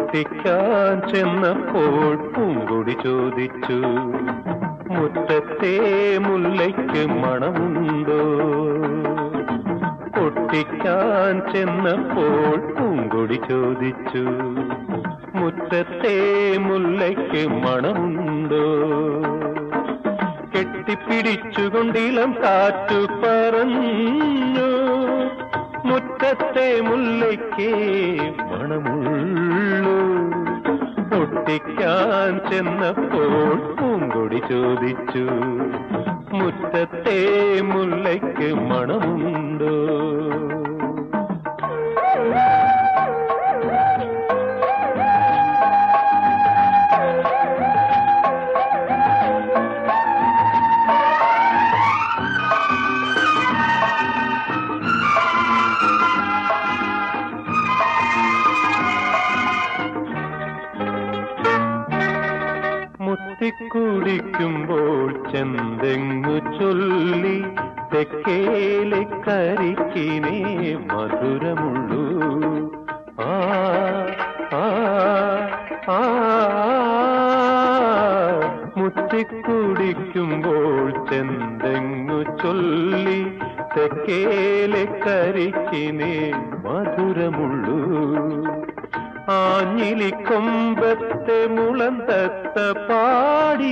പൊട്ടിക്കാൻ ചെന്നപ്പോൾ പൂങ്കൊടി ചോദിച്ചു മുറ്റത്തെ മുല്ലയ്ക്ക് മണമുണ്ടോ പൊട്ടിക്കാൻ ചെന്നപ്പോൾ പൂങ്കൊടി ചോദിച്ചു മുറ്റത്തെ മുല്ലയ്ക്ക് മണമുണ്ടോ കെട്ടിപ്പിടിച്ചുകൊണ്ടിളം കാറ്റു പറഞ്ഞു മുറ്റത്തെ മുല്ലയ്ക്ക് മണമുള്ളൂ പൊട്ടിക്കാൻ ചെന്നപ്പോൾ പൂങ്കൊടി ചോദിച്ചു മുറ്റത്തെ മുല്ലയ്ക്ക് മണമുണ്ടോ മുത്തിക്കുടിക്കുമ്പോൾ ചെന്തെങ്ങു ചൊല്ലി തെക്കേലെ കരിക്കിനെ മധുരമുള്ളൂ ആ ആ ആ മുത്തിക്കുടിക്കുമ്പോൾ ചെന്തെങ്ങു ചൊല്ലി തെക്കേലെ കരിക്കിനെ മധുരമുള്ളൂ ആഞ്ഞിലിക്കൊമ്പത്തെ മുളന്തത്ത പാടി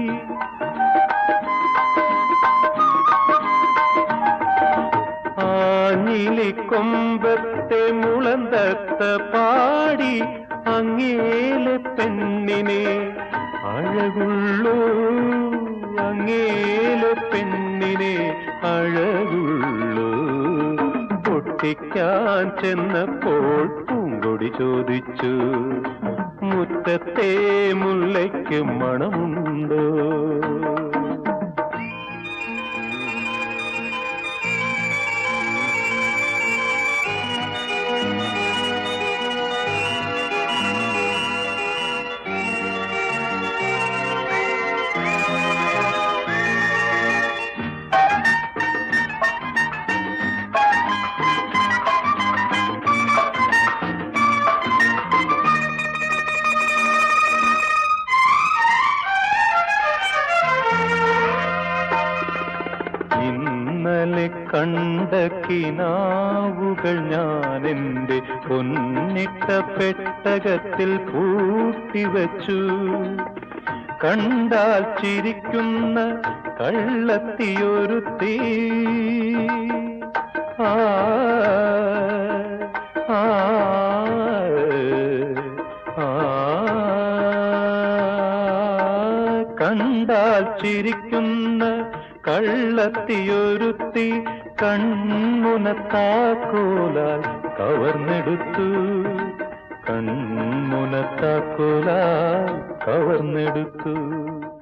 ആഞ്ഞിലിക്കൊമ്പത്തെ മുളന്തത്ത പാടി അങ്ങേലെ പെണ്ണിനെ അഴകുള്ളൂ അങ്ങേലെ പെണ്ണിനെ അഴകുള്ളൂ പൊട്ടിക്കാൻ ചെന്നപ്പോൾ പൂങ്കൊടി ചോദിച്ചു മുറ്റത്തെ മുല്ലയ്ക്ക് മണമുണ്ടോ ഇന്നലെ കണ്ട കിനാവുകൾ ഞാൻ എൻ്റെ പൊന്നിട്ട പെട്ടകത്തിൽ പൂട്ടിവച്ചു കണ്ടാൽ ചിരിക്കുന്ന കള്ളത്തിയൊരു തീ ആ ആ ആ കണ്ടാൽ ചിരിക്കുന്ന കള്ളത്തിയൊരുത്തി കൺമുനത്താക്കോലാൽ കവർന്നെടുത്തു കൺമുനത്താക്കോലാൽ കവർന്നെടുത്തു